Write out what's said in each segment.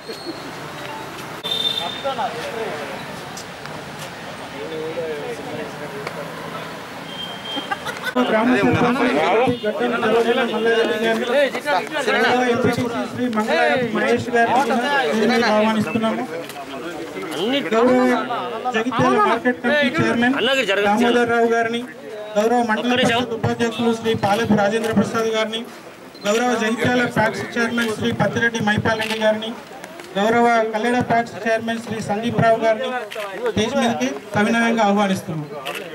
గ్రామ సర్పంచ్ గడ్డం జలజల మల్లారెడ్డి గారిని, గౌరవ ఎంపీటీసీ శ్రీ మంగళారం మహేష్ గారిని వేదికకు ఆహ్వానిస్తున్నాము గౌరవ Jagtial market committee chairman Damodar Rao గారిని గౌరవ మండల పరిషత్ ఉపాధ్యక్షులు శ్రీ పాలెపు రాజేంద్ర ప్రసాద్ గారిని గౌరవ జగిత్యాల ఫ్యాక్స్ చైర్మన్ శ్రీ పత్తిరెడ్డి మైపాల్ రెడ్డి గారిని గౌరవ కల్లెడ ఫ్యాక్స్ చైర్మన్ శ్రీ సందీప్ రావు గారిని స్టేజ్ మీదకి సవినయంగా ఆహ్వానిస్తున్నాము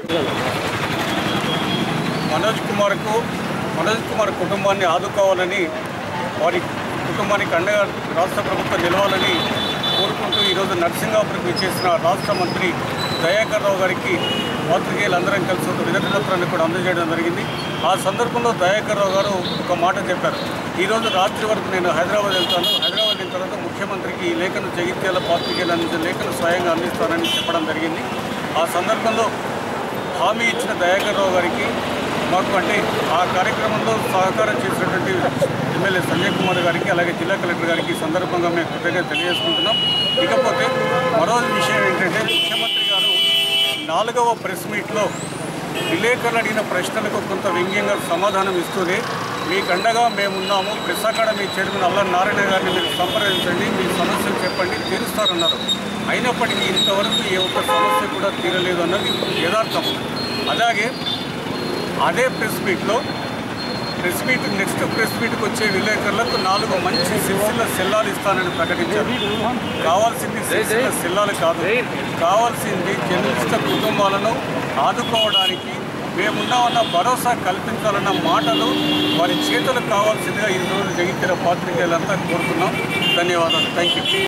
మనోజ్ కుమార్కు మనోజ్ కుమార్ కుటుంబాన్ని ఆదుకోవాలని వారి కుటుంబానికి అండగా రాష్ట్ర ప్రభుత్వం నిలవాలని కోరుకుంటూ ఈరోజు నరసింగాపురికి విచ్చేసిన రాష్ట్ర మంత్రి దయాకర్ రావు గారికి పాత్రికేయులందరం కలిసి ఒక వినతి పత్రాన్ని కూడా అందజేయడం జరిగింది ఆ సందర్భంలో దయాకర్ రావు గారు ఒక మాట చెప్పారు ఈరోజు రాత్రి వరకు నేను హైదరాబాద్ వెళ్తాను హైదరాబాద్ వెళ్ళిన తర్వాత ముఖ్యమంత్రికి ఈ లేఖను జగిత్యాల పాత్రికేయులు అందించిన లేఖను స్వయంగా అందిస్తానని చెప్పడం జరిగింది ఆ సందర్భంలో హామీ ఇచ్చిన దయాకర్ రావు గారికి మాకు అంటే ఆ కార్యక్రమంలో సహకారం చేసినటువంటి ఎమ్మెల్యే సంజయ్ కుమార్ గారికి అలాగే జిల్లా కలెక్టర్ గారికి ఈ సందర్భంగా మేము కృతజ్ఞత తెలియజేసుకుంటున్నాం ఇకపోతే మరో విషయం ఏంటంటే ముఖ్యమంత్రి గారు నాలుగవ ప్రెస్ మీట్లో విలేకరులు అడిగిన ప్రశ్నలకు కొంత వ్యంగ్యంగా సమాధానం ఇస్తూనే మీకు అండగా మేమున్నాము press academy chairman Alla Narayana గారిని మీరు సంప్రదించండి మీ సమస్యలు చెప్పండి తీరుస్తారన్నారు అయినప్పటికీ ఇంతవరకు ఏ ఒక్క సమస్య కూడా తీరలేదు అన్నది యథార్థం అలాగే అదే ప్రెస్ మీట్లో ప్రెస్ మీట్ నెక్స్ట్ ప్రెస్ మీట్కి వచ్చే విలేకరులకు నాలుగు మంచి సిరిసిల్ల సెల్లాలు ఇస్తానని ప్రకటించారు కావాల్సింది సిరిసిల్ల సెల్లాలు కాదు కావాల్సింది జర్నలిస్ట కుటుంబాలను ఆదుకోవడానికి మేమున్నామన్న భరోసా కల్పించాలన్న మాటలు వారి చేతులకు కావాల్సిందిగా ఈ రోజు జగిత్యాల పాత్రికేయులంతా కోరుతున్నాం ధన్యవాదాలు థ్యాంక్ యూ